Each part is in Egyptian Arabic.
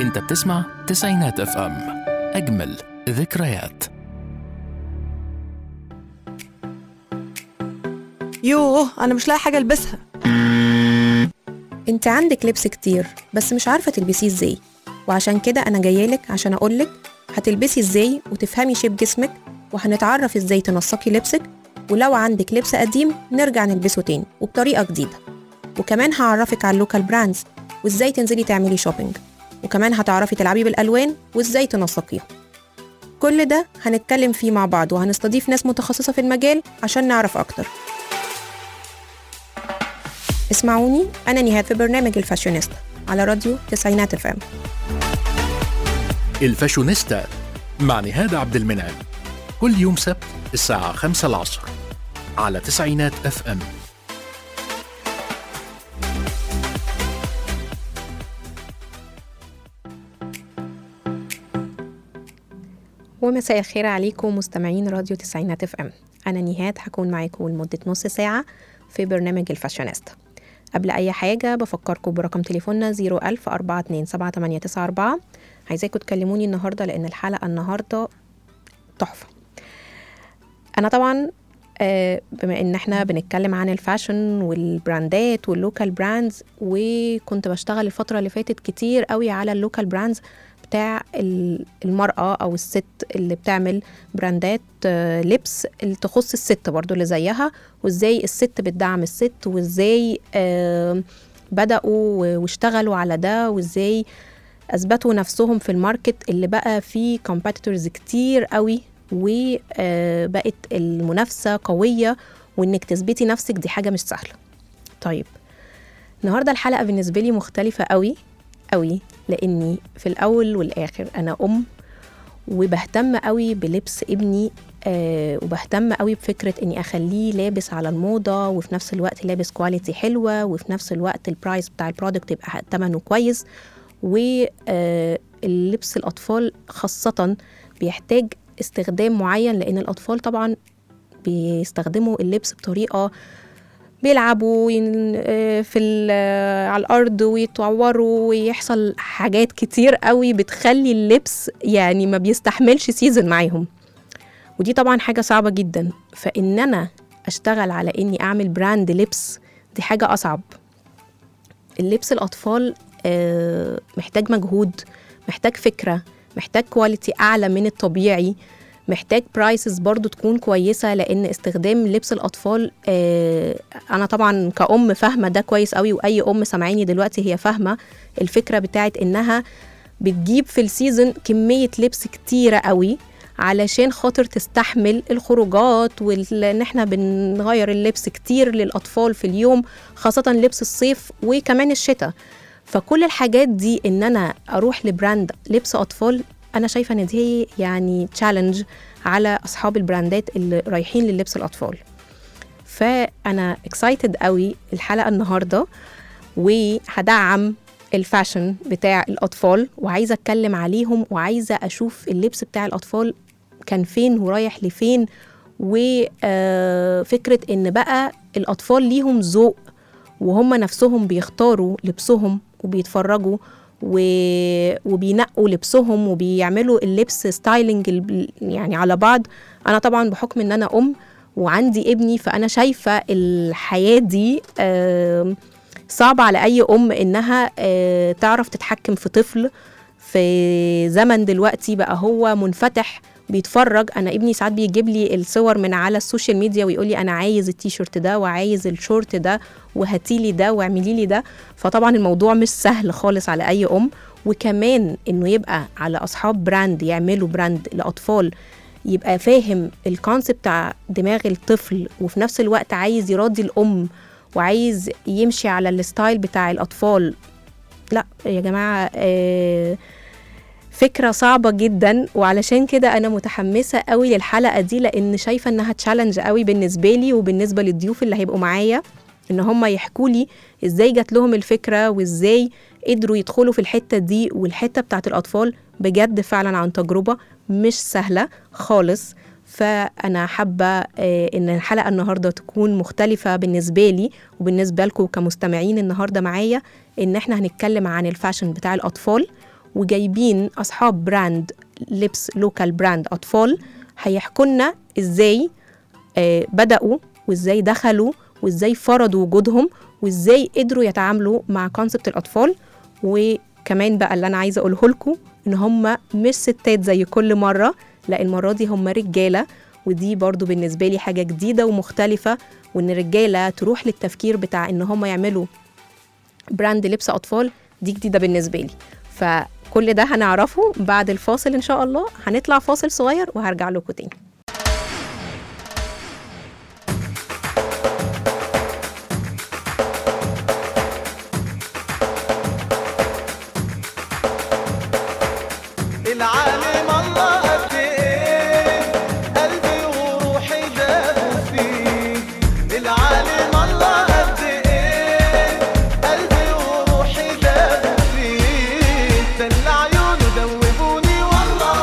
انت بتسمع تسعينات اف ام اجمل ذكريات يوه انا مش لاقي حاجه البسها انت عندك لبس كتير بس مش عارفة تلبسيه ازاي وعشان كده انا جايالك عشان اقولك هتلبسي ازاي وتفهمي شيب جسمك وهنتعرف ازاي تنسقي لبسك ولو عندك لبس قديم نرجع نلبسه تاني وبطريقة جديدة وكمان هعرفك على اللوكال براندز وازاي تنزلي تعملي شوبينج وكمان هتعرفي تلعبي بالالوان وازاي تنسقيها كل ده هنتكلم فيه مع بعض وهنستضيف ناس متخصصة في المجال عشان نعرف أكتر اسمعوني أنا نهاد في برنامج الفاشونيستا على راديو تسعينات اف ام الفاشونيستا مع نهاد عبد المنعم كل يوم سبت الساعة خمسة العصر على تسعينات اف ام ومساء الخير عليكم مستمعين راديو تسعينات اف ام انا نهاد هكون معاكم لمده نص ساعه في برنامج الفاشونيستا قبل اي حاجه بفكركم برقم تليفوننا 01000 427 عايزاكم تكلموني النهارده لان الحلقه النهارده تحفه انا طبعا آه، بما ان احنا بنتكلم عن الفاشن والبراندات واللوكال براندز وكنت بشتغل الفتره اللي فاتت كتير قوي على اللوكال براندز بتاع ال- المرأة أو الست اللي بتعمل براندات آه، لبس اللي تخص الست برضو اللي زيها وإزاي الست بتدعم الست وإزاي آه، بدأوا واشتغلوا على ده وإزاي أثبتوا نفسهم في الماركت اللي بقى فيه كومبيتيتورز كتير قوي وبقت المنافسة قوية وإنك تثبتي نفسك دي حاجة مش سهلة طيب النهاردة الحلقة بالنسبة لي مختلفة قوي قوي لاني في الاول والاخر انا ام وبهتم قوي بلبس ابني آه وبهتم قوي بفكره اني اخليه لابس على الموضه وفي نفس الوقت لابس كواليتي حلوه وفي نفس الوقت البرايس بتاع البرودكت يبقى ثمنه كويس واللبس الاطفال خاصه بيحتاج استخدام معين لان الاطفال طبعا بيستخدموا اللبس بطريقه بيلعبوا ين- آه، في ال- آه، على الارض ويتعوروا ويحصل حاجات كتير قوي بتخلي اللبس يعني ما بيستحملش سيزن معاهم ودي طبعا حاجه صعبه جدا فان انا اشتغل على اني اعمل براند لبس دي حاجه اصعب اللبس الاطفال آه، محتاج مجهود محتاج فكره محتاج كواليتي اعلى من الطبيعي محتاج برايسز برضو تكون كويسه لان استخدام لبس الاطفال آه انا طبعا كأم فاهمه ده كويس قوي واي ام سامعيني دلوقتي هي فاهمه الفكره بتاعت انها بتجيب في السيزون كميه لبس كتيره قوي علشان خاطر تستحمل الخروجات وان احنا بنغير اللبس كتير للاطفال في اليوم خاصه لبس الصيف وكمان الشتاء فكل الحاجات دي ان انا اروح لبراند لبس اطفال انا شايفه ان دي يعني تشالنج على اصحاب البراندات اللي رايحين للبس الاطفال فانا اكسايتد قوي الحلقه النهارده وهدعم الفاشن بتاع الاطفال وعايزه اتكلم عليهم وعايزه اشوف اللبس بتاع الاطفال كان فين ورايح لفين وفكره ان بقى الاطفال ليهم ذوق وهم نفسهم بيختاروا لبسهم وبيتفرجوا و... وبينقوا لبسهم وبيعملوا اللبس ستايلنج ال- يعني على بعض انا طبعا بحكم ان انا ام وعندي ابني فانا شايفه الحياه دي آم، صعبه على اي ام انها آه، تعرف تتحكم في طفل في زمن دلوقتي بقى هو منفتح بيتفرج انا ابني ساعات بيجيب لي الصور من على السوشيال ميديا ويقول لي انا عايز التيشيرت ده وعايز الشورت ده وهاتي لي ده واعملي لي ده فطبعا الموضوع مش سهل خالص على اي ام وكمان انه يبقى على اصحاب براند يعملوا براند لاطفال يبقى فاهم الكونسيبت بتاع دماغ الطفل وفي نفس الوقت عايز يراضي الام وعايز يمشي على الستايل بتاع الاطفال لا يا جماعه آه فكرة صعبة جدا وعلشان كده أنا متحمسة قوي للحلقة دي لأن شايفة إنها تشالنج قوي بالنسبة لي وبالنسبة للضيوف اللي هيبقوا معايا إن هم يحكوا لي إزاي جات لهم الفكرة وإزاي قدروا يدخلوا في الحتة دي والحتة بتاعت الأطفال بجد فعلا عن تجربة مش سهلة خالص فأنا حابة آه، إن الحلقة النهاردة تكون مختلفة بالنسبة لي وبالنسبة لكم كمستمعين النهاردة معايا إن إحنا هنتكلم عن الفاشن بتاع الأطفال وجايبين اصحاب براند لبس لوكال براند اطفال هيحكوا لنا ازاي آه، بداوا وازاي دخلوا وازاي فرضوا وجودهم وازاي قدروا يتعاملوا مع كونسبت الاطفال وكمان بقى اللي انا عايزه اقوله لكم ان هم مش ستات زي كل مره لا المره دي هم رجاله ودي برضو بالنسبه لي حاجه جديده ومختلفه وان الرجاله تروح للتفكير بتاع ان هم يعملوا براند لبس اطفال دي جديده بالنسبه لي فكل ده هنعرفه بعد الفاصل ان شاء الله هنطلع فاصل صغير وهرجع لكم تاني العالم الله قد ايه قلبي وروحي دابوا فيه العالم الله قد ايه قلبي وروحي دابوا فيه تل عيونه دوبوني والله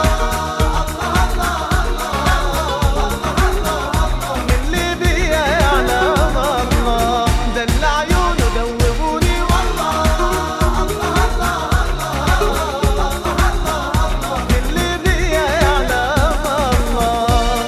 من اللي بيا يعلم الله دل عيونه دوبوني والله اللي بيا يعلم الله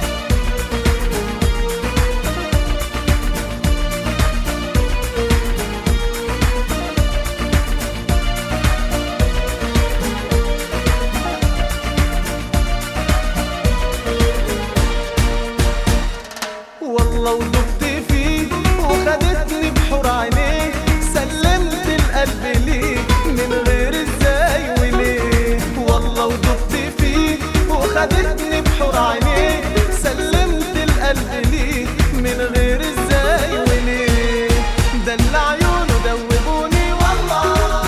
والله ودبت فيه وخدتني بحور عينيه سلمت القلب ليه من غير ازاي وليه والله ودبت فيه وخدتني بحور عينيه سلمت القلب ليه من غير ازاي وليه دل عيونه دوبوني والله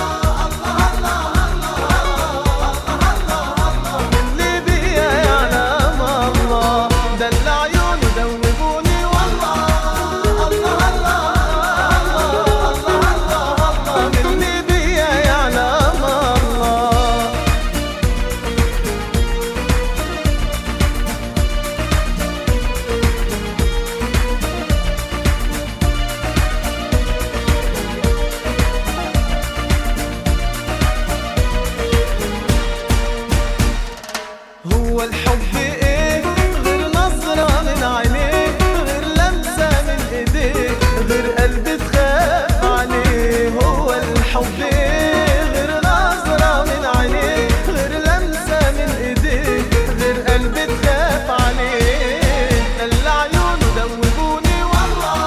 اللي بيا يعلم الله دل عيونه دوبوني والله الله الله الله اللي بيا يعلم الله هو الحب ايه غير نظرة من عينيه غير لمسة من ايديه غير قلب تخاف عليه هو الحب ايه غير نظرة من عينيه غير لمسة من ايديه غير قلب تخاف عليه دل عيونه دوبوني والله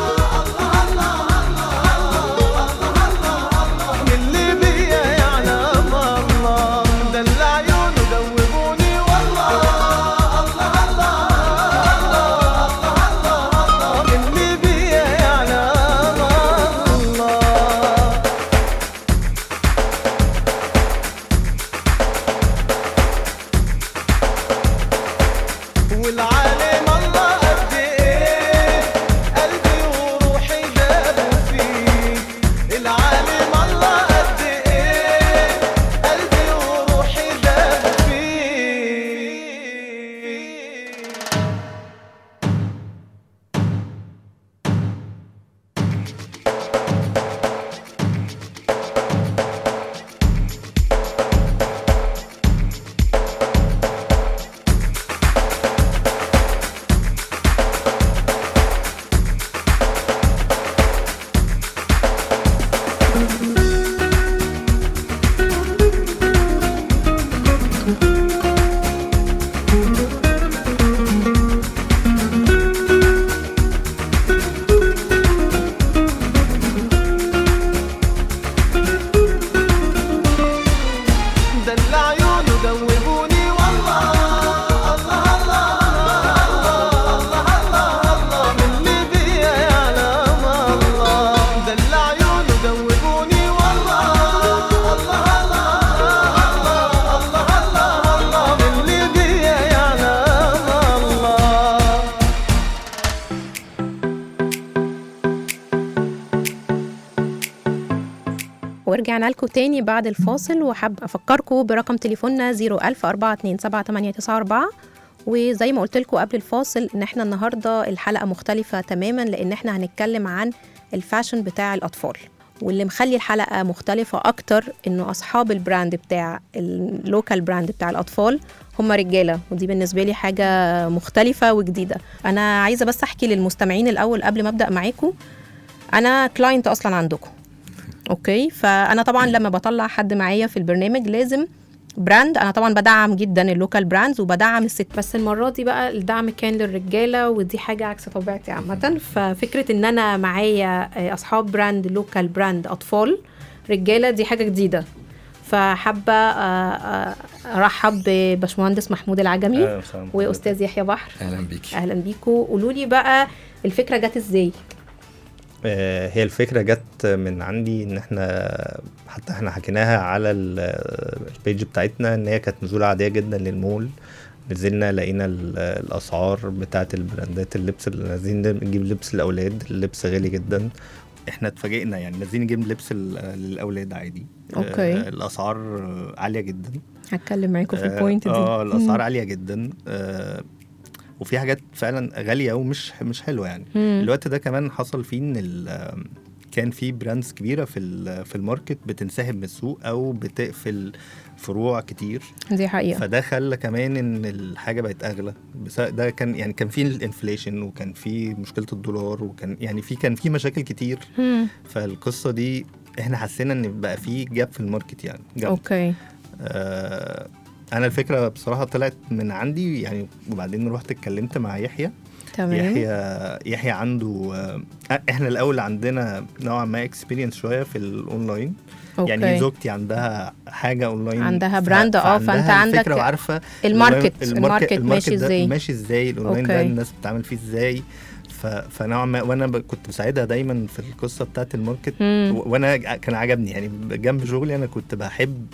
من اللي بيا يعلم الله دل عيونه دوبوني والله من اللي بيا يعلم الله والعالم الله قد ايه قلبي وروحي دابوا فيه العالم الله قد ايه قلبي وروحي دابوا فيه دل عيونه دوبوني والله الله الله الله الله الله من اللي بيا يعلم الله دل عيونه دوبوني والله الله الله الله الله من اللي بيا يعلم الله ورجعنا لكم تاني بعد الفاصل وحاب افكركم برقم تليفوننا 010427894 وزي ما قلت لكم قبل الفاصل ان احنا النهارده الحلقه مختلفه تماما لان احنا هنتكلم عن الفاشن بتاع الاطفال واللي مخلي الحلقه مختلفه اكتر انه اصحاب البراند بتاع اللوكال براند بتاع الاطفال هم رجاله ودي بالنسبه لي حاجه مختلفه وجديده انا عايزه بس احكي للمستمعين الاول قبل ما ابدا معاكم انا كلاينت اصلا عندكم اوكي فانا طبعا لما بطلع حد معايا في البرنامج لازم براند انا طبعا بدعم جدا اللوكال براندز وبدعم الست بس المره دي بقى الدعم كان للرجاله ودي حاجه عكس طبيعتي عامه ففكره ان انا معايا آه، اصحاب براند لوكال براند اطفال رجاله دي حاجه جديده فحابه آه، آه، ارحب بباشمهندس محمود العجمي أهلا وسهلا. واستاذ يحيى بحر اهلا بيكي اهلا بيكم قولوا لي بقى الفكره جت ازاي آه، هي الفكرة جت من عندي ان احنا حتى احنا حكيناها على ال- البيج بتاعتنا ان هي كانت نزولة عادية جدا للمول نزلنا لقينا ال- الاسعار بتاعت البراندات اللبس اللي نازلين نجيب لبس الاولاد اللبس غالي جدا احنا اتفاجئنا يعني نازلين نجيب لبس ال- للاولاد عادي أوكي. آه، الاسعار عالية جدا هتكلم معاكم في آه، البوينت دي اه الاسعار مم. عاليه جدا آه وفي حاجات فعلا غاليه ومش مش حلوه يعني مم. الوقت ده كمان حصل فيه ان ال- كان في براندز كبيره في ال- في الماركت بتنسحب من السوق او بتقفل فروع كتير دي حقيقه فده خلى كمان ان الحاجه بقت اغلى بس ده كان يعني كان في الانفليشن وكان في مشكله الدولار وكان يعني في كان في مشاكل كتير مم. فالقصه دي احنا حسينا ان بقى في جاب في الماركت يعني جاب اوكي آه، انا الفكره بصراحه طلعت من عندي يعني وبعدين رحت اتكلمت مع يحيى تمام يحيى يحيى عنده آه، احنا الاول عندنا نوعا ما اكسبيرينس شويه في الاونلاين اوكي يعني زوجتي عندها حاجه اونلاين عندها ف- براند، اه، فعندها فأنت عندك الفكره وعارفه الماركت الأونلاين- الماركت ماشي ده ازاي ماشي ازاي الاونلاين ده أوكي. الناس بتتعامل فيه ازاي ف... فنوعا ما وانا ب... كنت بساعدها دايما في القصه بتاعت الماركت مم. و- وانا كان عجبني يعني جنب شغلي انا كنت بحب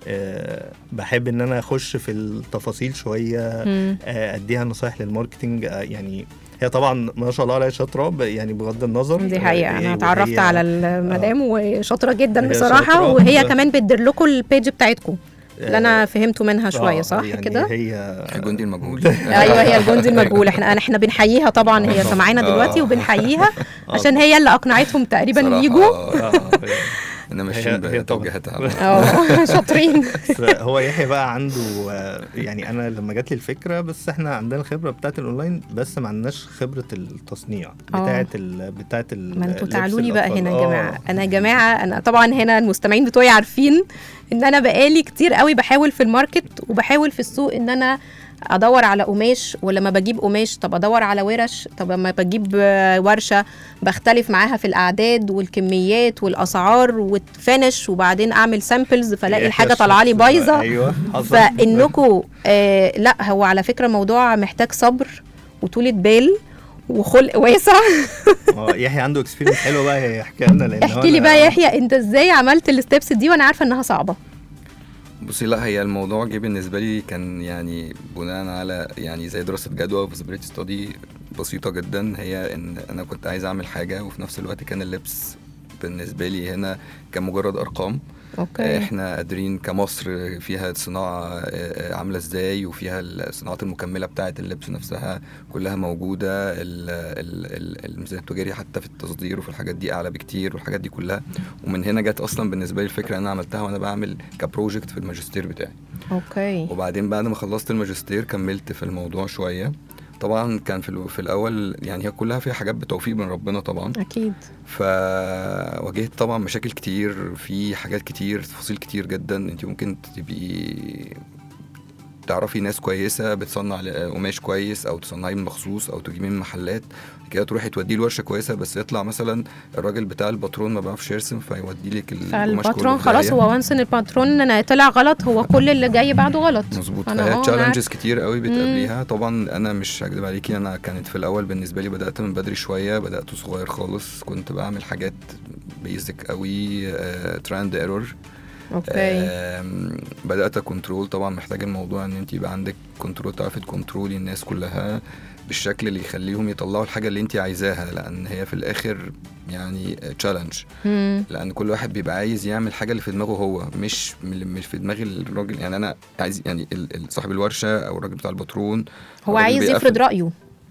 آه بحب ان انا اخش في التفاصيل شويه مم. آه اديها نصايح للماركتنج آه يعني هي طبعا ما شاء الله عليها شاطره ب- يعني بغض النظر دي حقيقة آه، أنا وهي- اتعرفت على المدام وشاطرة جدا هي بصراحة شاطرة. وهي كمان بتدير لكم البيج بتاعتكم اللي أنا آه، فهمته منها شوية آه، صح يعني كده؟ هي الجندي المجهول ايوه هي الجندي المجهول احنا احنا بنحييها طبعا هي سامعانا دلوقتي آه. وبنحييها عشان هي اللي اقنعتهم تقريبا صراحة، يجوا آه، آه، انا هي- ماشيين هي طبعاً. بتوجيهاتها اه شاطرين بس هو يحيى بقى عنده آه، يعني انا لما جات لي الفكره بس احنا عندنا الخبره بتاعت الاونلاين بس ما عندناش خبره التصنيع آه. بتاعت ال بتاعت ال ما انتوا لبس تعالوا لي بقى الأطفال. هنا يا آه. جماعه انا يا جماعه انا طبعا هنا المستمعين بتوعي عارفين ان انا بقالي كتير قوي بحاول في الماركت وبحاول في السوق ان انا ادور على قماش ولما بجيب قماش طب ادور على ورش طب لما بجيب آه، ورشه بختلف معاها في الاعداد والكميات والاسعار والفينش وبعدين اعمل سامبلز فلاقي يحيى الحاجه طالعه لي الشخص بقى، بايظه ايوه حصل. فانكم آه لا هو على فكره موضوع محتاج صبر وطولة بال وخلق واسع اه يحيى عنده اكسبيرينس حلوه بقى يحكي لنا لان هو احكي لي أنا- بقى يا يحيى انت ازاي عملت الستبس دي وانا عارفه انها صعبه بصي لا هي الموضوع جه بالنسبه لي كان يعني بناء على يعني زي دراسه جدوى فيزيبيليتي ستادي بسيطه جدا هي ان انا كنت عايز اعمل حاجه وفي نفس الوقت كان اللبس بالنسبه لي هنا كان مجرد ارقام اوكي احنا قادرين كمصر فيها صناعه آه، آه، عامله ازاي وفيها الصناعات المكمله بتاعه اللبس نفسها كلها موجوده ال- ال- ال- الميزانيه التجاريه حتى في التصدير وفي الحاجات دي اعلى بكتير والحاجات دي كلها ومن هنا جت اصلا بالنسبه لي الفكره اللي انا عملتها وانا بعمل كبروجكت في الماجستير بتاعي اوكي وبعدين بعد ما خلصت الماجستير كملت في الموضوع شويه طبعا كان في, الو- في الاول يعني هي كلها فيها حاجات بتوفيق من ربنا طبعا اكيد فواجهت طبعا مشاكل كتير في حاجات كتير تفاصيل كتير جدا انت ممكن تبقي تعرفي ناس كويسه بتصنع ل- قماش كويس او تصنعيه من مخصوص او تجيبيه من محلات كده تروحي توديه لورشه كويسه بس يطلع مثلا الراجل بتاع الباترون ما بيعرفش يرسم فيودي لك القماش كله فالباترون في خلاص داهية. هو وانس ان الباترون أنا طلع غلط هو كل اللي جاي بعده غلط مظبوط فأنا فهي آه، تشالنجز كتير قوي بتقابليها طبعا انا مش هكدب عليكي انا كانت في الاول بالنسبه لي بدات من بدري شويه بدات صغير خالص كنت بعمل حاجات بيزك قوي تراند ايرور اوكي بدات كنترول طبعا محتاج الموضوع ان انت يبقى عندك كنترول تعرفي تكنترولي الناس كلها بالشكل اللي يخليهم يطلعوا الحاجه اللي انت عايزاها لان هي في الاخر يعني تشالنج مم. لان كل واحد بيبقى عايز يعمل حاجه اللي في دماغه هو مش من- مش في دماغ الراجل يعني انا عايز يعني ال- ال- صاحب الورشه او الراجل بتاع الباترون هو الراجل عايز بيقفل- يفرض رايه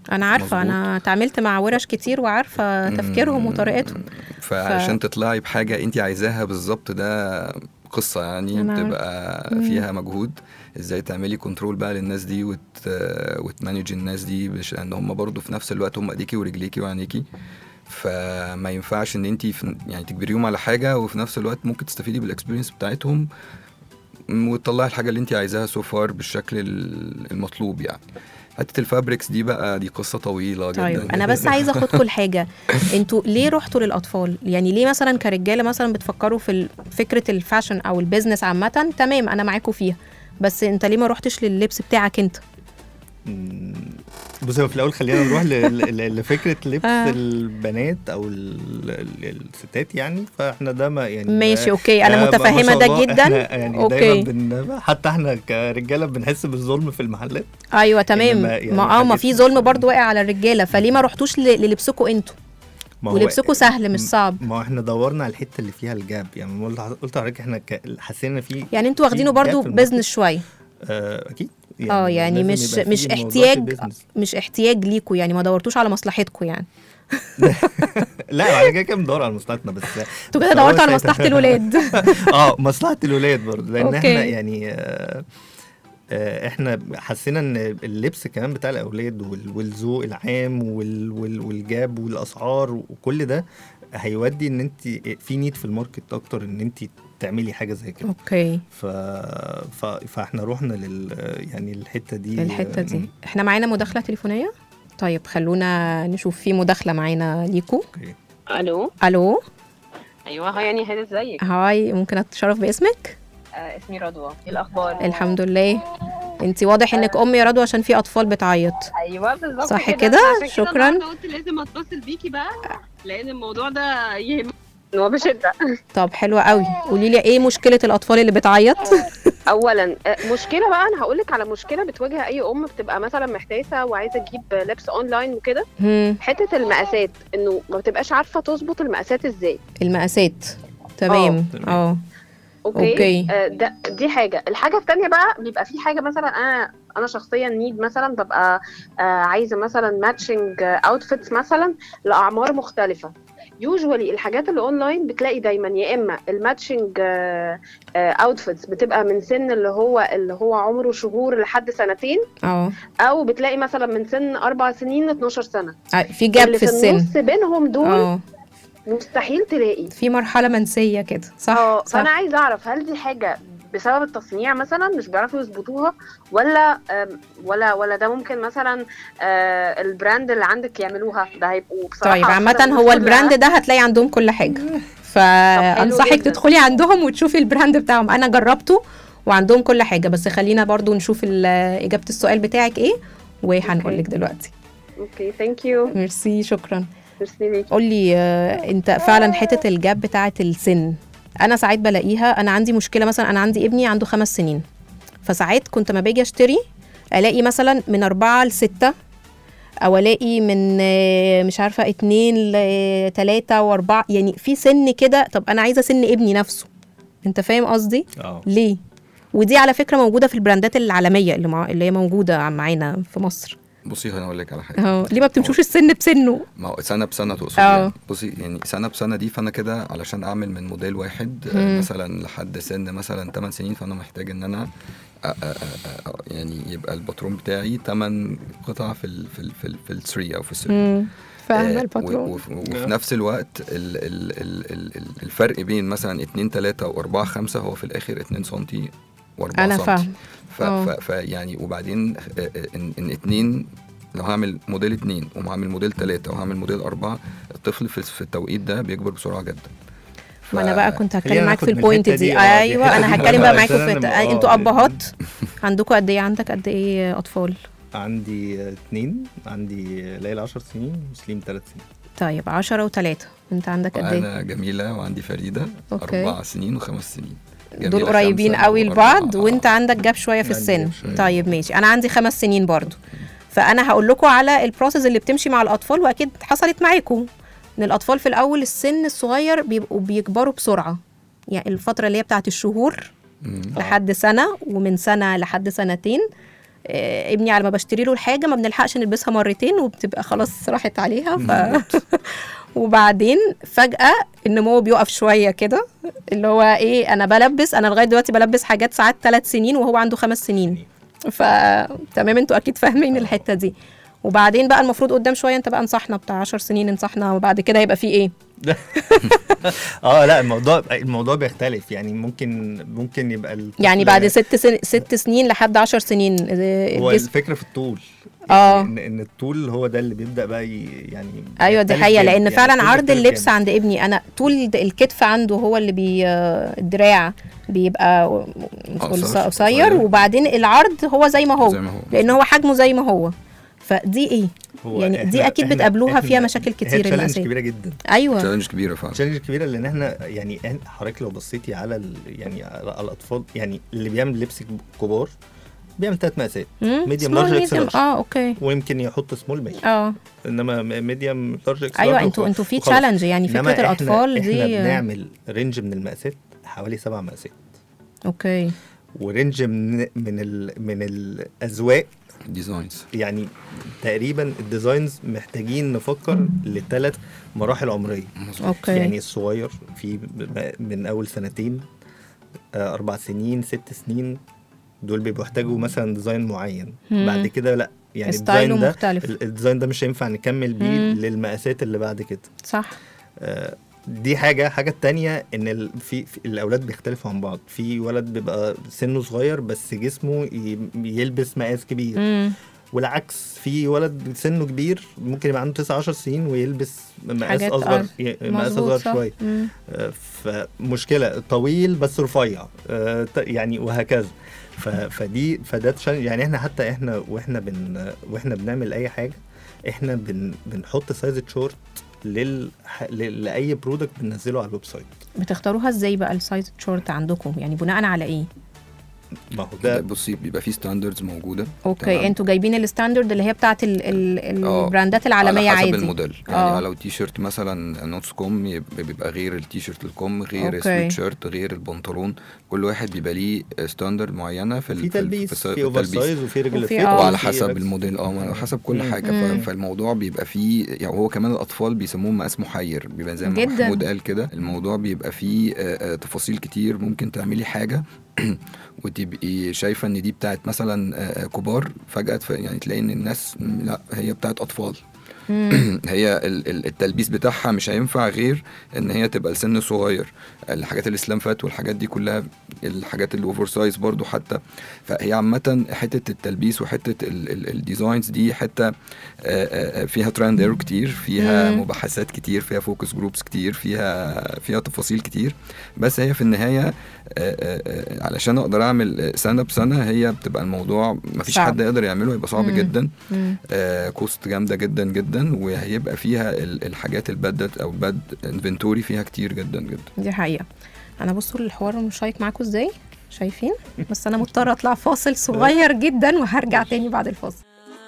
انا عارفه مظبوط. انا اتعاملت مع ورش كتير وعارفه تفكيرهم مم. وطريقتهم فعشان تطلعي بحاجه انت عايزاها بالظبط ده قصه يعني أنا عارفة. بتبقى مم. فيها مجهود ازاي تعملي كنترول بقى للناس دي وت... وتمانج الناس دي بش... ان هم برضو في نفس الوقت هم ايديكي ورجليكي وعينيكي فما ينفعش ان انت في... يعني تجبريهم على حاجه وفي نفس الوقت ممكن تستفيدي بالاكسبيرينس بتاعتهم م- وتطلعي الحاجه اللي انت عايزاها سو فار بالشكل ال- المطلوب يعني حته الفابريكس دي بقى دي قصه طويله جدا طيب انا بس عايزه اخدكم لحاجه انتوا ليه رحتوا للاطفال يعني ليه مثلا كرجاله مثلا بتفكروا في ال- فكره الفاشن او البيزنس عامه تمام انا معاكم فيها بس انت ليه ما رحتش لللبس بتاعك انت مم. بصي هو في الاول خلينا نروح ل- ل- لفكره لبس آه. البنات او ال- ال- الستات يعني فاحنا ده ما يعني ماشي ما- اوكي انا ما- ما متفهمه شاء ده الله جدا احنا يعني أوكي. دايما بن... حتى احنا كرجاله بنحس بالظلم في المحلات ايوه تمام إنما يعني ما اه ما حاجات- في ظلم برضو واقع على الرجاله فليه ما رحتوش ل- للبسكم انتوا ما هو- ولبسكم سهل مش صعب ما هو احنا دورنا على الحته اللي فيها الجاب يعني ما قلت قلت لحضرتك احنا ك- حسينا في يعني انتوا واخدينه في جاب برضو في الماركت. بيزنس شويه آه اكيد اه يعني لازم مش يبقى في مش موضوع في احتياج البيزنس. مش احتياج ليكوا يعني ما دورتوش على مصلحتكم يعني لا على كده كده بندور على مصلحتنا بس انتوا كده بس هو دورتوا على ساعتها- مصلحه الولاد اه مصلحه الولاد برضه لان أوكي. احنا يعني آه، آه، احنا حسينا ان اللبس كمان بتاع الاولاد وال- والذوق العام وال- وال- والجاب والاسعار وكل ده هيودي ان انت في نيد في الماركت اكتر ان انت تعملي حاجه زي كده اوكي ف... ف... فاحنا رحنا لل يعني الحته دي الحته دي مم. احنا معانا مداخله تليفونيه طيب خلونا نشوف في مداخله معانا ليكوا اوكي الو الو ايوه هاي يعني هاد ازيك هاي ممكن اتشرف باسمك آه اسمي رضوى ايه الاخبار الحمد لله انت واضح انك ام يا رضوى عشان في اطفال بتعيط ايوه بالظبط صح كده كده؟ عشان شكراً. النهاردة قلت لازم اتصل بيكي بقى لان الموضوع ده يهم هو بشده طب حلوة قوي قولي لي ايه مشكله الاطفال اللي بتعيط اولا آه، مشكله بقى انا هقول لك على مشكله بتواجه اي ام بتبقى مثلا محتاسه وعايزه تجيب لبس اونلاين وكده هم، حته المقاسات انه ما بتبقاش عارفه تظبط المقاسات ازاي المقاسات تمام تمام. اه اوكي, أوكي. آه ده دي حاجه الحاجه الثانيه بقى بيبقى في حاجه مثلا انا انا شخصيا نيد مثلا ببقى آه عايزه مثلا ماتشنج اوتفيتس مثلا لاعمار مختلفه يوجوالي الحاجات اللي اونلاين بتلاقي دايما يا اما الماتشنج اوتفيتس بتبقى من سن اللي هو اللي هو عمره شهور لحد سنتين اه او بتلاقي مثلا من سن اربع سنين ل 12 سنه آه، في جاب اللي في السن النص بينهم دول اه مستحيل تلاقي في مرحله منسيه كده صح اه صح فانا عايزه اعرف هل دي حاجه بسبب التصنيع مثلا مش بيعرفوا يظبطوها ولا آم، ولا ولا ده ممكن مثلا آه، البراند اللي عندك يعملوها ده هيبقوا بصراحه طيب عامة حاجة هو مش البراند كلها. ده هتلاقي عندهم كل حاجة فأنصحك جدا. تدخلي عندهم وتشوفي البراند بتاعهم أنا جربته وعندهم كل حاجة بس خلينا برضو نشوف ال- إجابة السؤال بتاعك إيه وهنقول لك دلوقتي اوكي ثانك يو ميرسي شكرا ميرسي ليكي قولي آه، انت فعلا حتة الجاب بتاعة السن انا ساعات بلاقيها انا عندي مشكلة مثلا انا عندي ابني عنده خمس سنين فساعات كنت ما باجي اشتري الاقي مثلا من أربعة لستة او الاقي من آه، مش عارفة اتنين لتلاتة واربعة يعني في سن كده طب انا عايزة سن ابني نفسه انت فاهم قصدي اه ليه ودي على فكرة موجودة في البراندات العالمية اللي, مع... اللي هي موجودة معانا في مصر بصي انا اقول لك على حاجه اه ليه ما بتمشوش السن بسنه ما هو سنه بسنه تقصد اه. يعني بصي يعني سنه بسنه دي فانا كده علشان اعمل من موديل واحد آه، مم. مثلا لحد سن مثلا 8 سنين فانا محتاج ان انا آه، آه، آه، آه، يعني يبقى الباترون بتاعي 8 قطع في ال في ال في, ال في الثري او في الثري مم. فاهمة آه، و- الباترون وف- وفي نفس الوقت ال ال ال ال ال الفرق بين مثلا 2 3 و4 5 هو في الاخر 2 سم و4 انا سم فاهم ف اه. ف ف يعني وبعدين آه، آه، ان ان اتنين لو هعمل موديل اتنين وهعمل موديل تلاتة وهعمل موديل أربعة الطفل في, في التوقيت ده بيكبر بسرعة جدا ف- ما انا بقى كنت هتكلم خلينا معاك في ناخد من البوينت الحتة دي, دي، اه، دي ايوه الحتة انا دي هتكلم بقى معاكم عشان في أنا الت- اه، انتوا ابهات عندكم قد ايه عندك قد ايه اطفال عندي آه، اتنين عندي آه، ليلى 10 سنين وسليم 3 سنين طيب عشرة وتلاتة انت عندك قد ايه وأنا جميلة وعندي فريدة اوكي. أربع سنين وخمس سنين دول جميلة قريبين خمسة قوي وأربعة. لبعض وانت عندك جاب شويه في عندي السن جاب شوية. طيب ماشي انا عندي خمس سنين برضو فانا هقول لكم على البروسيس اللي بتمشي مع الاطفال واكيد حصلت معاكم ان الاطفال في الاول السن الصغير بيبقوا بيكبروا بسرعه يعني الفتره اللي هي بتاعت الشهور مم. لحد سنه ومن سنه لحد سنتين آه، ابني على ما بشتري له الحاجه ما بنلحقش نلبسها مرتين وبتبقى خلاص راحت عليها ف وبعدين فجاه النمو بيقف شويه كده اللي هو ايه انا بلبس انا لغايه دلوقتي بلبس حاجات ساعات ثلاث سنين وهو عنده خمس سنين فتمام انتوا اكيد فاهمين الحته دي وبعدين بقى المفروض قدام شويه انت بقى انصحنا بتاع 10 سنين انصحنا وبعد كده هيبقى في ايه اه لا الموضوع الموضوع بيختلف يعني ممكن ممكن يبقى الطفل- يعني بعد ست سن... ست سنين لحد 10 سنين آه، هو الجسم الفكره في الطول آه. ان ان الطول هو ده اللي بيبدا بقى ي- يعني ايوه دي يختلف حقيقه جامد. لان يعني فعلا الطول عرض بيختلف اللبس جامد. عند ابني انا طول د- الكتف عنده هو اللي بي آه، الدراع بيبقى قصير. قصير قصير. وبعدين العرض هو زي ما هو زي ما هو. لان هو حجمه زي ما هو فدي ايه هو يعني دي إحنا- اكيد إحنا- بتقابلوها فيها إحنا- مشاكل هي كتير تشالنج المقاسات كبيره جدا ايوه تشالنج كبيره فعلا تشالنج كبيره لان احنا يعني إحنا- حضرتك لو بصيتي على ال يعني على على الاطفال يعني اللي بيعمل لبس كبار بيعمل ثلاث مقاسات ميديوم لارج اكس لارج اه اوكي ويمكن يحط سمول ماشي اه انما ميديوم لارج اكس ايوه لارج انتوا وخلاص. انتوا في وخلاص. تشالنج يعني إنما فكره إحنا- الاطفال احنا دي بنعمل رينج من المقاسات حوالي سبع مقاسات اوكي ورينج من من ال من الاذواق ديزاينز يعني تقريبا الديزاينز محتاجين نفكر لثلاث مراحل عمريه اوكي يعني الصغير في ب- من اول سنتين آه، اربع سنين ست سنين دول بيبقوا يحتاجوا مثلا ديزاين معين مم. بعد كده لا يعني ستايله الديزاين ده مختلف. ال- الديزاين ده مش هينفع نكمل بيه مم. للمقاسات اللي بعد كده صح آه، دي حاجه حاجه التانية ان ال- في, في الاولاد بيختلفوا عن بعض في ولد بيبقى سنه صغير بس جسمه ي- يلبس مقاس كبير امم والعكس في ولد سنه كبير ممكن يبقى عنده 9 10 سنين ويلبس مقاس حاجات اصغر أص- ي- مقاس مظبوط اصغر صح. شويه مم. آه، فمشكله طويل بس رفيع آه، ت- يعني وهكذا ف- فدي فده تشالنج يعني احنا حتى احنا واحنا بن واحنا بنعمل اي حاجه احنا بن بنحط سايز شورت لل ل- لاي برودكت بننزله على الويب سايت بتختاروها ازاي بقى السايز شورت عندكم يعني بناء على ايه ما هو ده ده بصي بيبقى فيه ستاندردز موجوده اوكي تمام. انتوا جايبين الستاندرد اللي هي بتاعت ال ال آه، البراندات العالميه على حسب عادي الموديل يعني آه. لو تي شيرت مثلا نوتس كوم يبقى- بيبقى غير التي شيرت الكم غير أوكي. السويت شيرت غير البنطلون كل واحد بيبقى ليه ستاندرد معينه في ال- في في ال- تلبيس الس- في اوفر التلبيس. سايز وفي رجل وفي فيت آه. وعلى وفي حسب رجل- الموديل اه على حسب كل مم. حاجه مم. ف- فالموضوع بيبقى فيه يعني هو كمان الاطفال بيسموه مقاس محير بيبقى زي ما جداً. محمود قال كده الموضوع بيبقى فيه آه، آه، تفاصيل كتير ممكن تعملي حاجه وتبقي شايفه ان دي بتاعت مثلا آه، آه، كبار فجاه تف- يعني تلاقي ان الناس م، لا هي بتاعت اطفال هي ال- ال- التلبيس بتاعها مش هينفع غير ان هي تبقى لسن صغير الحاجات الاسلام فات والحاجات دي كلها الحاجات الاوفر سايز برضو حتى فهي عامه حته التلبيس وحته ال- ال- الديزاينز دي حته آه، آه، آه، فيها تراند ايرور كتير فيها مم. مباحثات كتير فيها فوكس جروبس كتير فيها فيها تفاصيل كتير بس هي في النهايه آه، آه، آه، علشان اقدر اعمل آه، سنه بسنه هي بتبقى الموضوع مفيش صعب. حد يقدر يعمله هيبقى صعب مم. جدا مم. آه، كوست جامده جدا جدا وهيبقى فيها ال- الحاجات البادت او باد انفنتوري فيها كتير جدا جدا دي حقيقه انا بصوا الحوار مشايك معاكم ازاي شايفين بس انا مضطره اطلع فاصل صغير جدا وهرجع تاني بعد الفاصل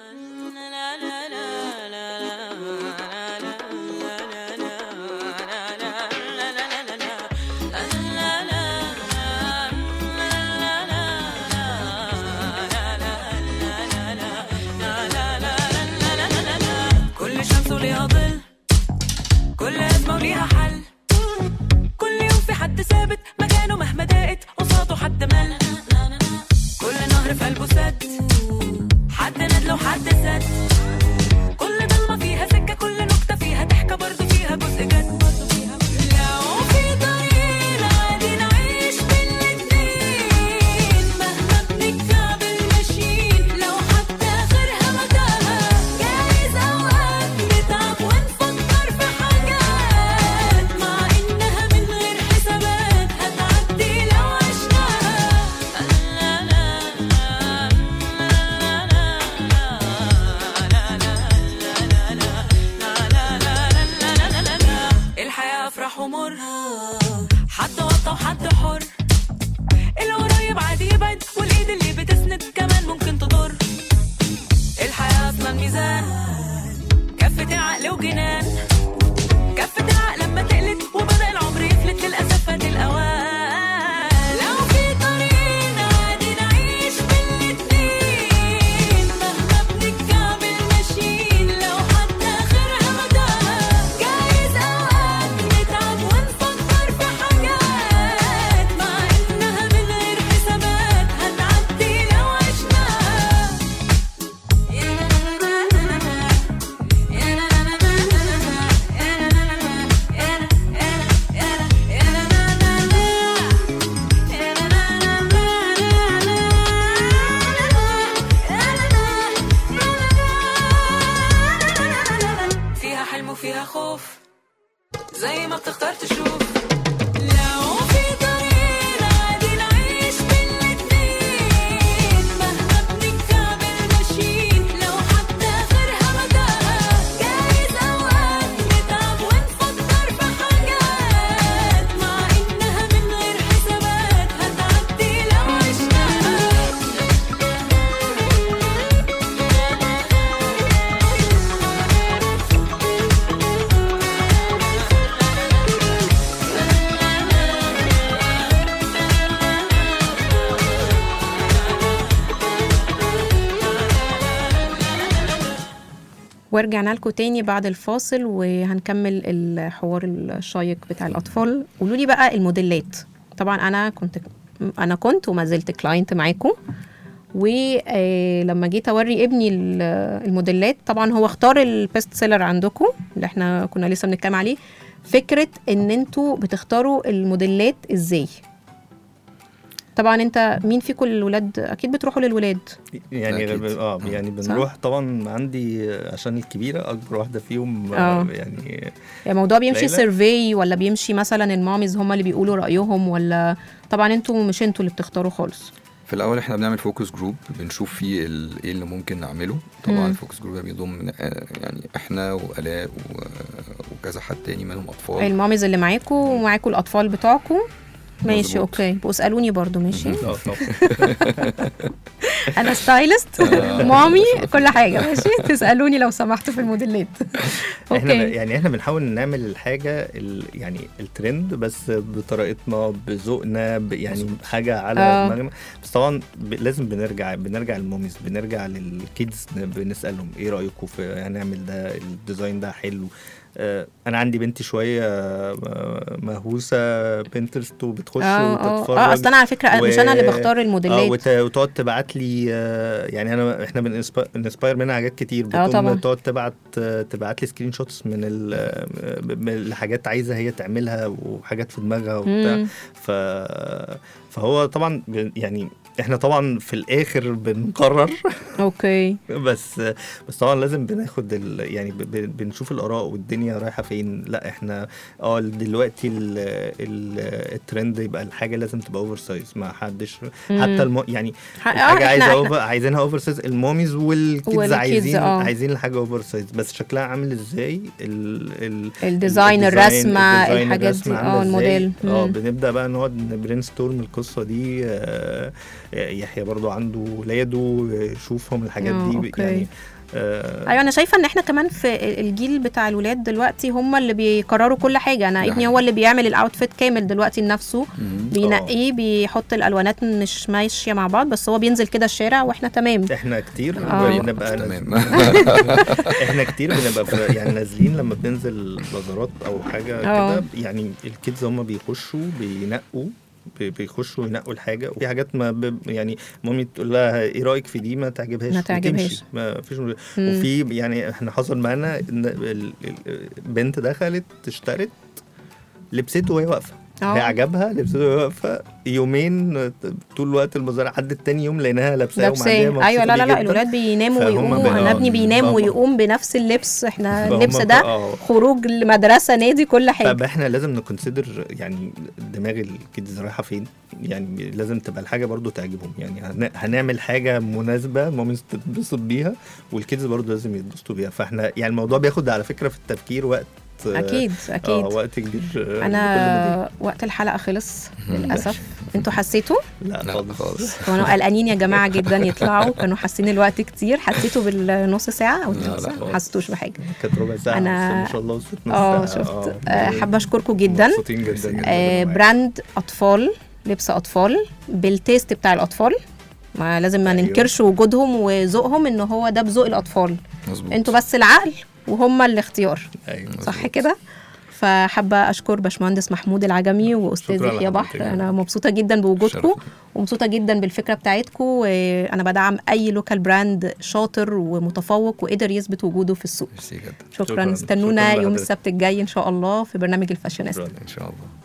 كل شمس وليها ظل كل أزمة وليها حل كل يوم في حد ثابت مكانه مهما ضاقت قصاده حد مل كل نهر في قلبه سد حد ندل وحد سد كل ضلمة فيها سكة كل نكتة فيها ضحكة برضه فيها جزء جد لو في طريق عادي نعيش بالاتنين مهما بنتكعبل ماشيين لو حتى آخرها متاهة جايز أوقات نتعب ونفكر في حاجات مع إنها من غير حسابات هتعدي لو عشناها الحياة أفراح ومر حد وطى وحد حر القريب عادي يبعد والإيد اللي بتسند كمان ممكن تضر الحياة أصلا ميزان كفة عقل وجنان كفة العقل لما تقلت وبدأ العمر يفلت للأسف فات الأوان لو في طريق عادي نعيش بالاتنين ورجعنا لكم تاني بعد الفاصل وهنكمل الحوار الشيق بتاع الاطفال قولوا لي بقى الموديلات طبعا انا كنت انا كنت وما زلت كلاينت معاكم ولما جيت اوري ابني ال- الموديلات طبعا هو اختار البيست سيلر عندكم اللي احنا كنا لسه بنتكلم عليه فكره ان انتوا بتختاروا الموديلات ازاي طبعا انت مين فيكم الولاد اكيد بتروحوا للولاد يعني أكيد. اه يعني بنروح طبعا عندي عشان الكبيره اكبر واحده فيهم آه. آه يعني يعني الموضوع بيمشي ليلى؟ سيرفي ولا بيمشي مثلا الماميز هم اللي بيقولوا رايهم ولا طبعا انتوا مش انتوا اللي بتختاروا خالص في الاول احنا بنعمل فوكس جروب بنشوف فيه ال- ايه اللي ممكن نعمله طبعا مم. الفوكس جروب ده بيضم آه، يعني احنا والاء و- وكذا حد تاني منهم اطفال الماميز اللي معاكم ومعاكم الاطفال بتوعكم ماشي مظبوط. اوكي بقوا اسالوني برضو ماشي اه طبعا انا ستايلست مامي كل حاجه ماشي تسالوني لو سمحتوا في الموديلات احنا ب- اوكي يعني احنا بنحاول نعمل الحاجه ال يعني الترند بس بطريقتنا بذوقنا ب- يعني حاجه على آه. دماغنا بس طبعا ب لازم بنرجع بنرجع للموميز بنرجع للكيدز بنسالهم ايه رايكم في هنعمل ده الديزاين ده حلو آه انا عندي بنتي شويه آه، مهووسه بنترست وبتخش اه اه وتتفرج اه اصل انا على فكره و- مش انا اللي بختار اه الموديلات وت- وتقعد تبعت لي آه، يعني انا احنا بنسباير منها حاجات كتير اه بتقوم طبعا. تقعد تبعت تبعت لي سكرين شوتس من ال- من الحاجات عايزه هي تعملها وحاجات في دماغها وبتاع مم. ف فهو طبعا ب- يعني احنا طبعا في الاخر بنقرر اوكي بس بس طبعا لازم بناخد ال يعني ب- ب- بنشوف الاراء والدنيا رايحه فين لا احنا اه دلوقتي ال ال الترند يبقى الحاجه لازم تبقى اوفر سايز ما حدش مم. حتى الم يعني ح- آه، الحاجه إحنا- عايزه إحنا- اوفر عايزينها اوفر سايز الموميز والكيدز والكيدز، عايزين آه. عايزين الحاجه اوفر سايز بس شكلها عامل ازاي ال ال الديزاين الرسمه الحاجات دي اه الموديل اه مم. بنبدا بقى نقعد برين ستورم القصه دي آه، يحيى برضو عنده ولاده يشوفهم الحاجات آه، دي أوكي. يعني آه، ايوه انا شايفه ان احنا كمان في الجيل بتاع الولاد دلوقتي هم اللي بيقرروا كل حاجه انا ده ابني هو اللي بيعمل الاوتفيت كامل دلوقتي لنفسه مم. بينقيه بيحط الالوانات مش ماشيه مع بعض بس هو بينزل كده الشارع واحنا تمام احنا كتير آه. بنبقى تمام احنا كتير بنبقى في- يعني نازلين لما بننزل بازارات او حاجه اه. كده يعني الكيدز هم بيخشوا بينقوا بي- بيخشوا ينقوا الحاجه وفي حاجات ما ب... يعني مامي تقول لها ايه رايك في دي ما تعجبهاش ما تعجبهاش. وتمشي. ما فيش مشكلة. مم. وفي يعني احنا حصل معانا ان ال- ال- البنت دخلت اشترت لبسته وهي واقفه اه. هي عجبها لبسته وهي واقفه يومين طول الوقت المزارع عدت تاني يوم لقيناها لابساه لابساه ومعدية ايوه لا لا مبسوطة لا بيه جداً. الولاد بيناموا فهم ويقوموا بقى- انا ابني بينام فهم- ويقوم بنفس اللبس احنا فهم اللبس بقى- ده اه. خروج لمدرسه نادي كل حاجه طب احنا لازم نكونسيدر يعني دماغ الكيدز رايحه فين يعني لازم تبقى الحاجه برضو تعجبهم يعني هن- هنعمل حاجه مناسبه ماميز تتبسط بيها والكيدز برضو لازم يتبسطوا بيها فاحنا يعني الموضوع بياخد على فكره في التفكير وقت اكيد اه اكيد وقت كبير آه، لكل مدير. انا وقت الحلقه خلص للاسف انتوا حسيتوا لا لا خالص خالص كانوا قلقانين يا جماعه جدا يطلعوا كانوا حاسين الوقت كتير حسيتوا بالنص ساعه او لا، ثلث لا ساعه ما خالص. حسيتوش بحاجه كانت ربع ساعه أنا- بس ما شاء الله وصلت نص اه ساعة. شفت آه، حابه اشكركم جدا مبسوطين جدا جدا آه، بالمعاك. براند اطفال لبس اطفال بالتيست بتاع الاطفال ما لازم ما أيوة. ننكرش وجودهم وذوقهم ان هو ده بذوق الاطفال مظبوط انتوا بس العقل وهم الاختيار ايوه صح كده فحابه اشكر باشمهندس محمود العجمي واستاذ شكراً يحيى لحضرتك. بحر انا مبسوطه جدا بوجودكم شرف. ومبسوطه جدا بالفكره بتاعتكم وانا بدعم اي لوكال براند شاطر ومتفوق وقدر يثبت وجوده في السوق ميرسي جدا شكرا شكراً. استنونا شكراً يوم لحضرتك. السبت الجاي ان شاء الله في برنامج الفاشينيستا شكراً. ان شاء الله